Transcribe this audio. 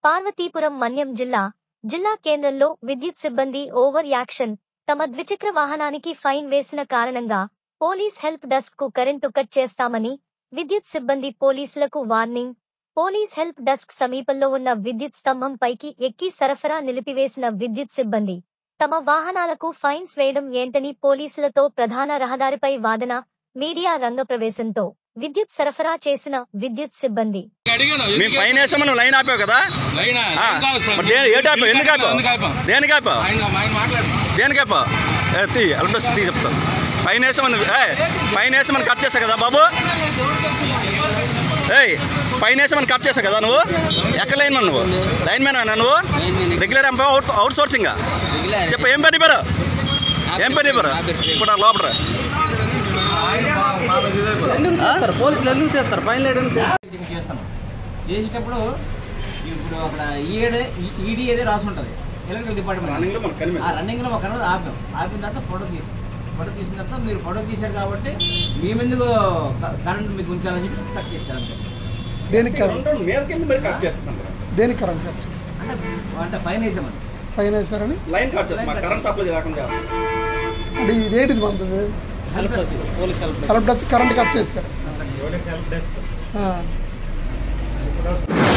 పార్వతీపురం మన్యం జిల్లా జిల్లా కేంద్రంలో విద్యుత్ సిబ్బంది ఓవర్ యాక్షన్ తమ ద్విచక్ర వాహనానికి ఫైన్ వేసిన కారణంగా పోలీస్ హెల్ప్ డెస్క్ కు కరెంటు కట్ చేస్తామని విద్యుత్ సిబ్బంది పోలీసులకు వార్నింగ్ పోలీస్ హెల్ప్ డెస్క్ సమీపంలో ఉన్న విద్యుత్ స్తంభం పైకి ఎక్కి సరఫరా నిలిపివేసిన విద్యుత్ సిబ్బంది తమ వాహనాలకు ఫైన్స్ వేయడం ఏంటని పోలీసులతో ప్రధాన రహదారిపై వాదన మీడియా రంగ ప్రవేశంతో విద్యుత్ సరఫరా చేసిన విద్యుత్ సిబ్బంది అడిగాను మేము ఫైన్ వేసాము నువ్వు లైన్ ఆపావు కదా లైనా ఆ, ఏం కావాలి సార్? మరి దేని ఏటి ఆపావు ఎందుకు ఆపావు ఎందుకు ఆపాం? దేనికి ఆపావు ఆయన ఆయన మాట్లాడు దేనికి ఆపావు ఏ, తీ అల్బస్ తీ చెప్తాను ఫైన్ వేసామని ఏ ఫైన్ వేసామని కట్ చేసా కదా బాబు ఏయ్ ఫైన్ వేసామని కట్ చేసా కదా నువ్వు ఎక్కడ లైన్ మ్యాన్ నువ్వు లైన్ మ్యాన్ నువ్వు రెగ్యులర్ ఎంపా అవుట్ అవుట్ సోర్సింగ్ చెప్పు ఏం పని పేరు ఏం పని పేరు ఇప్పుడు ఆ లోపల సార్ పోలీసులు ఎందుకు చేస్తారు ఫైన్ లేడని చెకింగ్ చేస్తాం చేసేటప్పుడు ఇప్పుడు అక్కడ ఈఏడే ఈడీ ఏదో రాసి ఉంటుంది ఎలక్ట్రికల్ డిపార్ట్మెంట్ ఆ రన్నింగ్లో ఒక కనబడి ఆపాం ఆపిన తర్వాత ఫోటో తీసాం ఫోటో తీసిన తర్వాత మీరు ఫోటో తీశారు కాబట్టి మేమెందుకు క- కరెంట్ మీకు ఉంచాలని చెప్పి కట్ చేశారు అంతే దేనికి కరెంట్ మీదకెళ్ళి మరి కట్ చేస్తాం దేనికి కరెంట్ కట్ చేశారు అంటే అంటే ఫైన్ వేసామని పైన వేశారని లైన్ కట్ చేస్తాం మాకు కరెంట్ సప్లై రాకుండా అంటే ఇదేంటిది మంది police help current current cut చేశారు ఆ.